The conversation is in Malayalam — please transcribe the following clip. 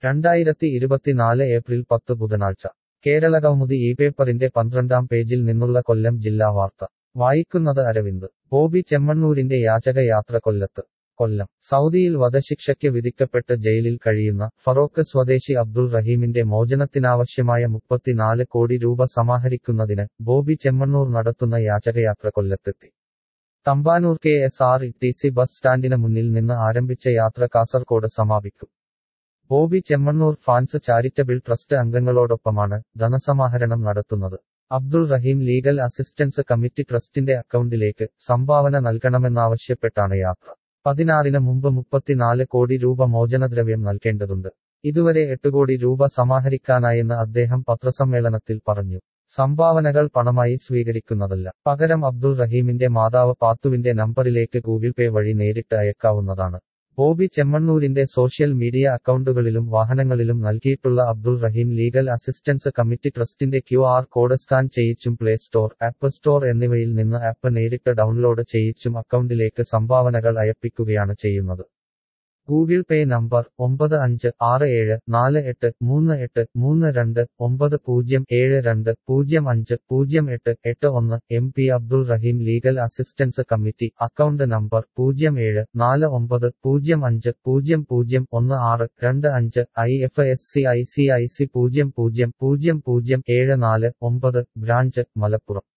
രണ്ടായിരത്തി ഇരുപത്തിനാല് ഏപ്രിൽ പത്ത് ബുധനാഴ്ച കേരളകൗമുദി ഈ പേപ്പറിന്റെ പന്ത്രണ്ടാം പേജിൽ നിന്നുള്ള കൊല്ലം ജില്ലാ വാർത്ത വായിക്കുന്നത് അരവിന്ദ് ബോബി ചെമ്മണ്ണൂരിന്റെ യാചകയാത്ര കൊല്ലത്ത് കൊല്ലം സൗദിയിൽ വധശിക്ഷയ്ക്ക് വിധിക്കപ്പെട്ട് ജയിലിൽ കഴിയുന്ന ഫറോക്ക് സ്വദേശി അബ്ദുൾ റഹീമിന്റെ മോചനത്തിനാവശ്യമായ മുപ്പത്തിനാല് കോടി രൂപ സമാഹരിക്കുന്നതിന് ബോബി ചെമ്മണ്ണൂർ നടത്തുന്ന യാചകയാത്ര കൊല്ലത്തെത്തി Thampanoor K S R T C bus സ്റ്റാൻഡിന് മുന്നിൽ നിന്ന് ആരംഭിച്ച യാത്ര കാസർകോട് സമാപിക്കും Bobby Chemmanur fans charitable trust അംഗങ്ങളോടൊപ്പമാണ് ധനസമാഹരണം നടത്തുന്നത് Abdul Rahim legal assistance committee ട്രസ്റ്റിന്റെ അക്കൗണ്ടിലേക്ക് സംഭാവന നൽകണമെന്നാവശ്യപ്പെട്ടാണ് യാത്ര പതിനാറിന് മുമ്പ് മുപ്പത്തിനാല് കോടി രൂപ മോചനദ്രവ്യം നൽകേണ്ടതുണ്ട് ഇതുവരെ എട്ട് കോടി രൂപ സമാഹരിക്കാനായെന്ന് അദ്ദേഹം പത്രസമ്മേളനത്തിൽ പറഞ്ഞു സംഭാവനകൾ പണമായി സ്വീകരിക്കുന്നതല്ല പകരം അബ്ദുൾ റഹീമിന്റെ മാതാവ് പാത്തുവിന്റെ നമ്പറിലേക്ക് ഗൂഗിൾ പേ വഴി നേരിട്ട് അയക്കാവുന്നതാണ് ബോബി ചെമ്മണ്ണൂരിന്റെ സോഷ്യൽ മീഡിയ അക്കൗണ്ടുകളിലും വാഹനങ്ങളിലും നൽകിയിട്ടുള്ള Abdul Rahim legal assistance committee ട്രസ്റ്റിന്റെ ക്യു ആർ കോഡ് സ്കാൻ ചെയ്യിച്ചും പ്ലേ സ്റ്റോർ ആപ്പ് സ്റ്റോർ എന്നിവയിൽ നിന്ന് ആപ്പ് നേരിട്ട് ഡൗൺലോഡ് ചെയ്യിച്ചും അക്കൗണ്ടിലേക്ക് സംഭാവനകൾ അയപ്പിക്കുകയാണ് ചെയ്യുന്നത് ഗൂഗിൾ പേ നമ്പർ ഒമ്പത് അഞ്ച് ആറ് ഏഴ് നാല് എട്ട് മൂന്ന് എട്ട് മൂന്ന് രണ്ട് ഒമ്പത് പൂജ്യം ഏഴ് രണ്ട് പൂജ്യം അഞ്ച് പൂജ്യം എട്ട് എട്ട് ഒന്ന് M P Abdul Rahim legal assistance committee account number പൂജ്യം ഏഴ് നാല് ഒമ്പത് പൂജ്യം അഞ്ച് പൂജ്യം പൂജ്യം ഒന്ന് ആറ് രണ്ട് അഞ്ച് I F S C I C I C പൂജ്യം പൂജ്യം പൂജ്യം പൂജ്യം ഏഴ് നാല് ഒമ്പത് ബ്രാഞ്ച് മലപ്പുറം